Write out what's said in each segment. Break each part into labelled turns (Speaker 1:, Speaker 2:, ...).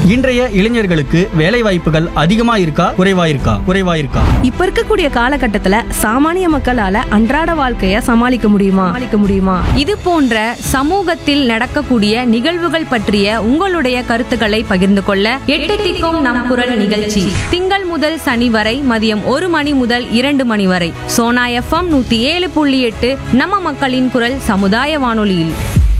Speaker 1: இன்றைய இளைஞர்களுக்கு வேலை வாய்ப்புகள் அதிகமா இருக்கா குறைவா இருக்கா குறைவா இருக்கா
Speaker 2: இப்ப இருக்கக்கூடிய காலகட்டத்துல சாமானிய மக்களால அன்றாட வாழ்க்கைய சமாளிக்க முடியுமா சமாளிக்க முடியுமா
Speaker 3: இது போன்ற சமூகத்தில் நடக்கக்கூடிய நிகழ்வுகள் பற்றிய உங்களுடைய கருத்துக்களை பகிர்ந்து கொள்ள எட்டு திக்கும் நம் குரல் நிகழ்ச்சி திங்கள் முதல் சனி வரை மதியம் ஒரு மணி முதல் இரண்டு மணி வரை சோனா எஃப்எம் நூத்தி ஏழு புள்ளி எட்டு நம்ம மக்களின் குரல் சமுதாய வானொலியில்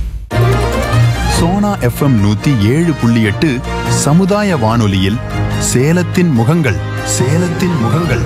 Speaker 4: சோனா எஃப்எம் நூத்தி ஏழு புள்ளி எட்டு சமுதாய வானொலியில் சேலத்தின் முகங்கள் சேலத்தின் முகங்கள்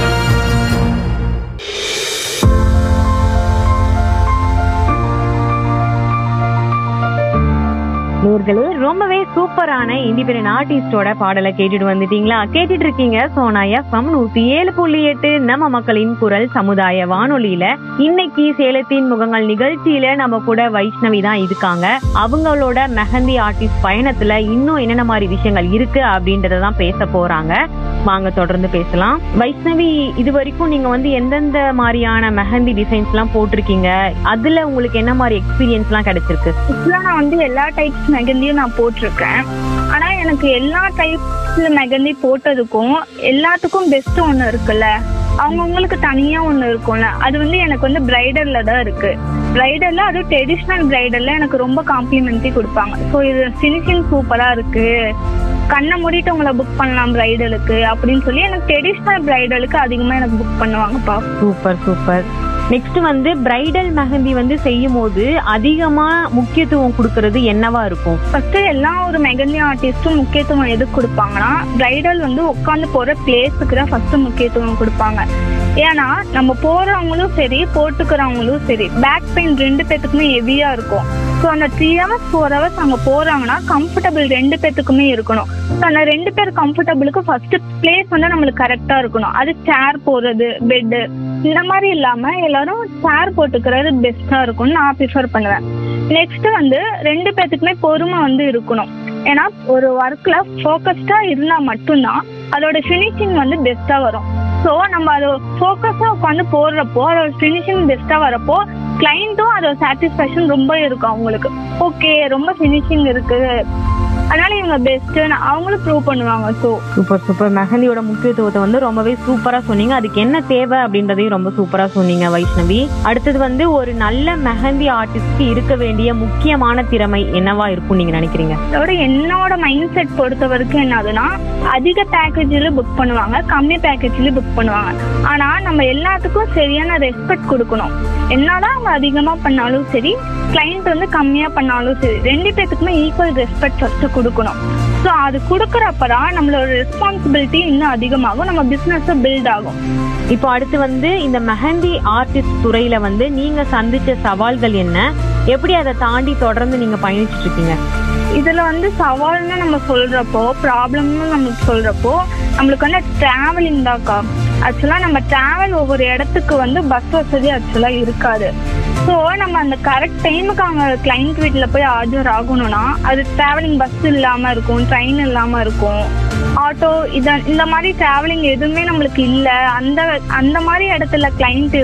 Speaker 5: நேர்களே ரொம்பவே சூப்பரான இண்டிபெண்டன்ட் ஆர்டிஸ்டோட பாடலை கேட்டுட்டு வந்துட்டீங்களா கேட்டுட்டு இருக்கீங்க சோனா எஃப்எம் நூத்தி ஏழு புள்ளி எட்டு நம்ம மக்களின் குரல் சமுதாய வானொலியில இன்னைக்கு சேலத்தின் முகங்கள் நிகழ்ச்சியில நம்ம கூட வைஷ்ணவி தான் இருக்காங்க அவங்களோட மெஹந்தி ஆர்டிஸ்ட் பயணத்துல இன்னும் என்னென்ன மாதிரி விஷயங்கள் இருக்கு அப்படின்றத தான் பேச போறாங்க வாங்க தொடர்ந்து பேசலாம் வைஷ்ணவி இது வரைக்கும் நீங்க வந்து எந்தெந்த மாதிரியான மெஹந்தி டிசைன்ஸ் எல்லாம் போட்டிருக்கீங்க அதுல உங்களுக்கு என்ன மாதிரி எக்ஸ்பீரியன்ஸ் எல்லாம் கிடைச்சிருக்கு
Speaker 6: ஆக்சுவலாக நான் வந்து எல்லா டைப்ஸ் மெகந்தியும் நான் போட்டிருக்கேன் ஆனா எனக்கு எல்லா டைப்ஸ்ல மெகந்தி போட்டதுக்கும் எல்லாத்துக்கும் பெஸ்ட் ஒன்று இருக்குல்ல அவங்கவுங்களுக்கு தனியா ஒன்று இருக்கும்ல அது வந்து எனக்கு வந்து பிரைடல்ல தான் இருக்கு பிரைடல்ல அதுவும் ட்ரெடிஷ்னல் பிரைடல்ல எனக்கு ரொம்ப காம்ப்ளிமெண்ட்ரி கொடுப்பாங்க ஸோ இது ஃபினிஷிங் சூப்பரா இருக்கு கண்ணை மூடிட்டு உங்களை புக் பண்ணலாம் பிரைடலுக்கு அப்படின்னு சொல்லி எனக்கு ட்ரெடிஷ்னல் பிரைடலுக்கு அதிகமா எனக்கு புக் பண்ணுவாங்கப்பா
Speaker 5: சூப்பர் சூப்பர் நெக்ஸ்ட் வந்து பிரைடல் மெஹந்தி வந்து செய்யும் போது அதிகமா முக்கியத்துவம் கொடுக்கறது என்னவா இருக்கும்
Speaker 6: ஃபர்ஸ்ட் எல்லா ஒரு மெகந்தி ஆர்டிஸ்டும் முக்கியத்துவம் எதுக்கு கொடுப்பாங்கன்னா பிரைடல் வந்து உட்காந்து போற பிளேஸுக்கு தான் ஃபர்ஸ்ட் முக்கியத்துவம் கொடுப்பாங்க ஏன்னா நம்ம போறவங்களும் சரி போட்டுக்கிறவங்களும் சரி பேக் பெயின் ரெண்டு பேத்துக்குமே ஹெவியா இருக்கும் ஸோ அந்த த்ரீ ஹவர்ஸ் ஃபோர் ஹவர்ஸ் அங்க போறாங்கன்னா கம்ஃபர்டபுள் ரெண்டு பேத்துக்குமே இருக்கணும் ஸோ அந்த ரெண்டு பேர் கம்ஃபர்டபுளுக்கு ஃபர்ஸ்ட் பிளேஸ் வந்து நம்மளுக்கு கரெக்டா இருக்கணும் அது சேர் போறது பெட்டு இந்த மாதிரி இல்லாம எல்லாரும் சேர் போட்டுக்கிறது பெஸ்டா இருக்கும்னு நான் ப்ரிஃபர் பண்ணுவேன் நெக்ஸ்ட் வந்து ரெண்டு பேத்துக்குமே பொறுமை வந்து இருக்கணும் ஏன்னா ஒரு ஒர்க்ல ஃபோக்கஸ்டா இருந்தா மட்டும்தான் அதோட ஃபினிஷிங் வந்து பெஸ்டா வரும் ஸோ நம்ம அதை ஃபோக்கஸா உட்காந்து போடுறப்போ அதோட ஃபினிஷிங் பெஸ்டா வரப்போ கிளைண்ட்டும் அதோட சாட்டிஸ்ஃபேக்ஷன் ரொம்ப இருக்கும் அவங்களுக்கு ஓகே ரொம்ப ஃபினிஷிங் இருக்கு அதனால இவங்க பெஸ்ட் அவங்களும் ப்ரூவ் பண்ணுவாங்க ஸோ
Speaker 5: சூப்பர் சூப்பர் மெஹந்தியோட முக்கியத்துவத்தை வந்து ரொம்பவே சூப்பரா சொன்னீங்க அதுக்கு என்ன தேவை அப்படின்றதையும் ரொம்ப சூப்பரா சொன்னீங்க வைஷ்ணவி அடுத்தது வந்து ஒரு நல்ல மெஹந்தி ஆர்டிஸ்ட்க்கு இருக்க வேண்டிய முக்கியமான திறமை என்னவா இருக்கும் நீங்க நினைக்கிறீங்க
Speaker 6: அதோட என்னோட மைண்ட் செட் பொறுத்த வரைக்கும் என்னதுன்னா அதிக பேக்கேஜில் புக் பண்ணுவாங்க கம்மி பேக்கேஜில் புக் பண்ணுவாங்க ஆனா நம்ம எல்லாத்துக்கும் சரியான ரெஸ்பெக்ட் கொடுக்கணும் என்னதான் அவங்க அதிகமா பண்ணாலும் சரி கிளைண்ட் வந்து கம்மியா பண்ணாலும் சரி ரெண்டு பேத்துக்குமே ஈக்குவல் ரெஸ்பெக்ட் ஃபர்ஸ்ட் கொடுக்கணும் ஸோ அது கொடுக்குறப்பதான் நம்மளோட ரெஸ்பான்சிபிலிட்டி இன்னும் அதிகமாகும் நம்ம பிசினஸ் பில்ட் ஆகும்
Speaker 5: இப்போ அடுத்து வந்து இந்த மெஹந்தி ஆர்டிஸ்ட் துறையில வந்து நீங்க சந்திச்ச சவால்கள் என்ன எப்படி அதை தாண்டி தொடர்ந்து நீங்க பயணிச்சுட்டு இருக்கீங்க
Speaker 6: இதுல வந்து சவால்னு நம்ம சொல்றப்போ ப்ராப்ளம்னு நம்மளுக்கு சொல்றப்போ நம்மளுக்கு வந்து டிராவலிங் தான்க்கா ஆக்சுவலா நம்ம டிராவல் ஒவ்வொரு இடத்துக்கு வந்து பஸ் வசதி ஆக்சுவலா இருக்காது ஸோ நம்ம அந்த கரெக்ட் டைமுக்கு அவங்க கிளைண்ட் வீட்டில் போய் ஆஜர் ஆகணும்னா அது டிராவலிங் பஸ் இல்லாம இருக்கும் ட்ரெயின் இல்லாம இருக்கும் ஆட்டோ இத இந்த மாதிரி டிராவலிங் எதுவுமே நம்மளுக்கு இல்லை அந்த அந்த மாதிரி இடத்துல கிளைண்ட்